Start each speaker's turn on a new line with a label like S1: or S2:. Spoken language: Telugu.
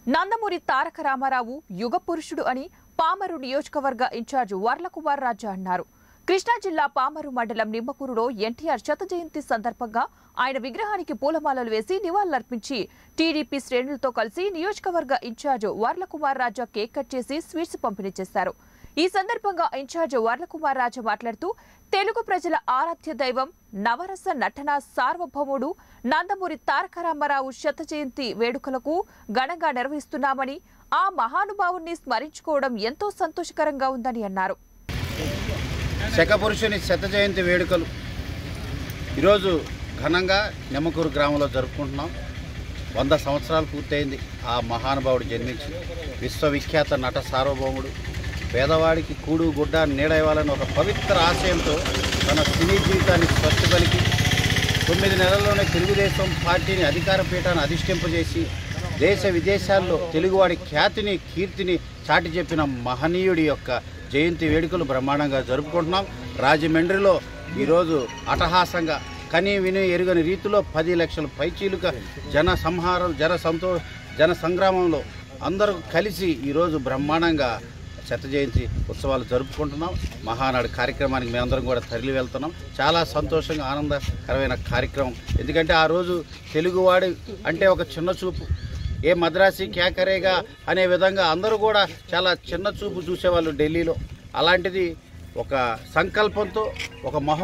S1: నందమూరి తారక రామారావు యుగ పురుషుడు అని పామరు నియోజకవర్గ ఇన్ఛార్జ్ వర్లకుమార్ రాజా అన్నారు కృష్ణా జిల్లా పామరు మండలం నిమ్మకూరులో ఎన్టీఆర్ శత జయంతి సందర్భంగా ఆయన విగ్రహానికి పూలమాలలు వేసి నివాళులర్పించి టీడీపీ శ్రేణులతో కలిసి నియోజకవర్గ incharge Varlakumar Raja cake cut చేసి స్వీట్స్ పంపిణీ చేశారు ఈ సందర్భంగా ఇన్ఛార్జ్ వర్లకుమార్ రాజా మాట్లాడుతూ తెలుగు ప్రజల ఆరాధ్య దైవం నవరస నటన సార్వభౌముడు నందమూరి తారక రామారావు శత జయంతి వేడుకలకు ఘనంగా నిర్వహిస్తున్నామని ఆ మహానుభావుణ్ణి స్మరించుకోవడం ఎంతో సంతోషకరంగా ఉందని అన్నారు
S2: శకపురుషుని శత జయంతి వేడుకలు ఈరోజు ఘనంగా నిమ్మకూరు గ్రామంలో జరుపుకుంటున్నాం వంద సంవత్సరాలు పూర్తయింది ఆ మహానుభావుడు జన్మించి విశ్వవిఖ్యాత నట సార్వభౌముడు పేదవాడికి కూడు గుడ్డ నీడ ఇవ్వాలని ఒక పవిత్ర ఆశయంతో తన సినీ జీవితాన్ని స్వచ్ఛ పలికి తొమ్మిది నెలల్లోనే తెలుగుదేశం పార్టీని అధికార పీఠాన్ని అధిష్టింపజేసి దేశ విదేశాల్లో తెలుగువాడి ఖ్యాతిని కీర్తిని చాటి చెప్పిన మహనీయుడి యొక్క జయంతి వేడుకలు బ్రహ్మాండంగా జరుపుకుంటున్నాం రాజమండ్రిలో ఈరోజు అటహాసంగా కని విని ఎరుగని రీతిలో పది లక్షల పైచీలుక జన సంహారం జన సంతో జన సంగ్రామంలో అందరూ కలిసి ఈరోజు బ్రహ్మాండంగా శత జయంతి ఉత్సవాలు జరుపుకుంటున్నాం మహానాడు కార్యక్రమానికి మేమందరం కూడా తరలి వెళ్తున్నాం చాలా సంతోషంగా ఆనందకరమైన కార్యక్రమం ఎందుకంటే ఆ రోజు తెలుగువాడి అంటే ఒక చిన్న చూపు ఏ మద్రాసి క్యాకరేగా అనే విధంగా అందరూ కూడా చాలా చిన్న చూపు చూసేవాళ్ళు ఢిల్లీలో అలాంటిది ఒక సంకల్పంతో ఒక మహో